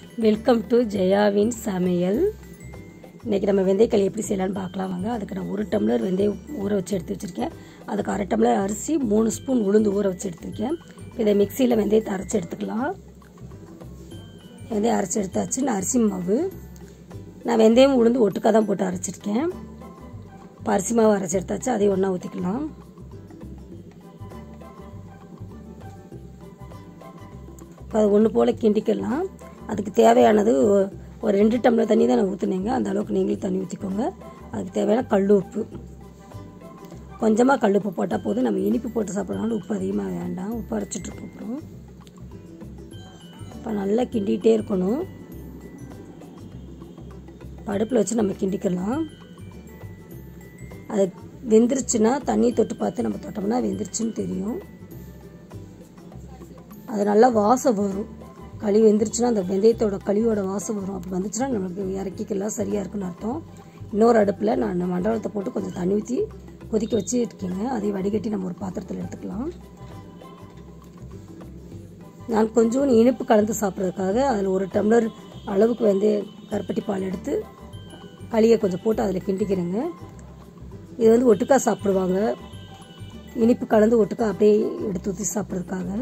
welcome to ஜெயாவின் சமையல் இன்றைக்கி நம்ம வெந்தயக்களி எப்படி செய்யலான்னு பார்க்கலாம் வாங்க அதுக்கு நான் ஒரு டம்ளர் வெந்தயம் ஊற வச்சு எடுத்து வச்சுருக்கேன் அதுக்கு அரை டம்ளர் அரிசி மூணு ஸ்பூன் உளுந்து ஊற வச்சு எடுத்துருக்கேன் இதை மிக்சியில் வெந்தயத்தை அரைச்சி எடுத்துக்கலாம் வெந்தயம் அரைச்சி எடுத்தாச்சு நான் அரிசி மாவு நான் வெந்தயம் உளுந்து ஒட்டுக்காக தான் போட்டு அரைச்சிருக்கேன் இப்போ அரிசி மாவு அரைச்சி எடுத்தாச்சு அதையும் ஒன்றா ஊற்றிக்கலாம் இப்போ அது ஒன்று போல் கிண்டிக்கலாம் அதுக்கு தேவையானது ஒரு ரெண்டு டம்ளர் தண்ணி தான் நான் ஊற்றுனேங்க அந்த அளவுக்கு நீங்களும் தண்ணி ஊற்றிக்கோங்க அதுக்கு தேவையான கல் உப்பு கொஞ்சமாக கல் உப்பு போட்டால் போதும் நம்ம இனிப்பு போட்டு சாப்பிட்றதுனால உப்பு அதிகமாக வேண்டாம் உப்பு அரைச்சிட்ருக்கோம் அப்புறம் இப்போ நல்லா கிண்டிகிட்டே இருக்கணும் அடுப்பில் வச்சு நம்ம கிண்டிக்கலாம் அது வெந்துருச்சுன்னா தண்ணி தொட்டு பார்த்து நம்ம தொட்டோம்னா வெந்துருச்சுன்னு தெரியும் அது நல்லா வாசம் வரும் களி வெந்துருச்சுன்னா அந்த வெந்தயத்தோட களியோட வாசம் வரும் அப்படி வந்துச்சுன்னா நம்மளுக்கு இறக்கிக்கலாம் சரியாக இருக்குன்னு அர்த்தம் இன்னொரு அடுப்பில் நான் மண்டபத்தை போட்டு கொஞ்சம் தண்ணி ஊற்றி கொதிக்க வச்சு இருக்கேங்க அதை வடிகட்டி நம்ம ஒரு பாத்திரத்தில் எடுத்துக்கலாம் நான் கொஞ்சம் இனிப்பு கலந்து சாப்பிட்றதுக்காக அதில் ஒரு டம்ளர் அளவுக்கு வந்து கருப்பட்டி பால் எடுத்து களியை கொஞ்சம் போட்டு அதில் கிண்டிக்கிறேங்க இது வந்து ஒட்டுக்கா சாப்பிடுவாங்க இனிப்பு கலந்து ஒட்டுக்கா அப்படியே எடுத்து ஊற்றி சாப்பிட்றதுக்காக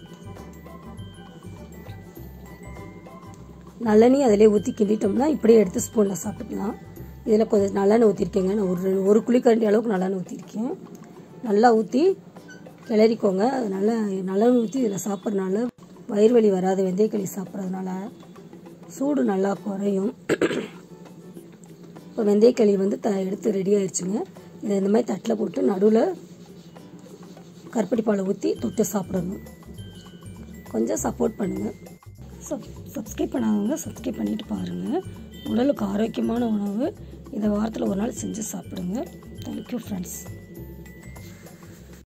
நல்லெண்ணெய் அதிலே ஊற்றி கிண்டிட்டோம்னா இப்படியே எடுத்து ஸ்பூனில் சாப்பிட்டுக்கலாம் இதில் கொஞ்சம் நல்லெண்ணெய் ஊற்றிருக்கேங்க நான் ஒரு ஒரு குழிக்கரண்டி அளவுக்கு நல்லெண்ணெய் ஊற்றிருக்கேன் நல்லா ஊற்றி கிளறிக்கோங்க அது நல்லா நல்லெண்ணெய் ஊற்றி இதில் சாப்பிட்றதுனால வயிறு வலி வராது வெந்தயக்களி சாப்பிட்றதுனால சூடு நல்லா குறையும் இப்போ வெந்தயக்களி வந்து த எடுத்து ரெடி ஆயிடுச்சுங்க இதை இந்த மாதிரி தட்டில் போட்டு நடுவில் கருப்பட்டி பாலை ஊற்றி தொட்டு சாப்பிடணும் கொஞ்சம் சப்போர்ட் பண்ணுங்கள் சப் சப்ஸ்கிரைப் பண்ணாதவங்க சப்ஸ்கிரைப் பண்ணிவிட்டு பாருங்கள் உடலுக்கு ஆரோக்கியமான உணவு இதை வாரத்தில் ஒரு நாள் செஞ்சு சாப்பிடுங்க தேங்க்யூ ஃப்ரெண்ட்ஸ்